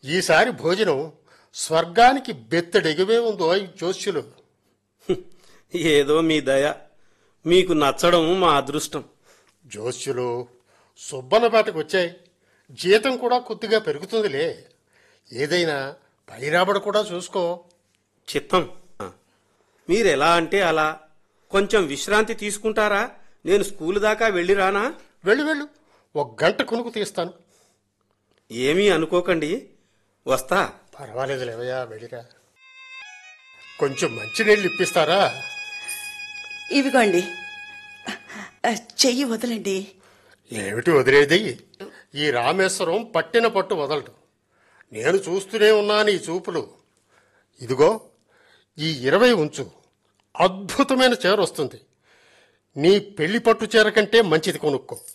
ఈసారి భోజనం స్వర్గానికి బెత్తడెగివే ఉందో ఈ జోస్యులు ఏదో మీ దయ మీకు నచ్చడం మా అదృష్టం జోస్యులు సుబ్బన్నపేటకు వచ్చాయి జీతం కూడా కొద్దిగా పెరుగుతుందిలే ఏదైనా పైరాబడి కూడా చూసుకో చిత్తం మీరు ఎలా అంటే అలా కొంచెం విశ్రాంతి తీసుకుంటారా నేను స్కూల్ దాకా వెళ్ళి రానా వెళ్ళు వెళ్ళు ఒక గంట కొనుక్కు తీస్తాను ఏమీ అనుకోకండి వస్తా పర్వాలేదు లేవయ్యా వెళ్ళిరా కొంచెం మంచినీళ్ళు ఇప్పిస్తారా ఇవిగోండి చెయ్యి వదలండి ఏమిటి వదిలేది ఈ రామేశ్వరం పట్టిన పట్టు వదలడు నేను చూస్తూనే ఉన్నాను ఈ చూపులు ఇదిగో ఈ ఇరవై ఉంచు అద్భుతమైన చీర వస్తుంది నీ పెళ్లి పట్టు చీర కంటే మంచిది కొనుక్కో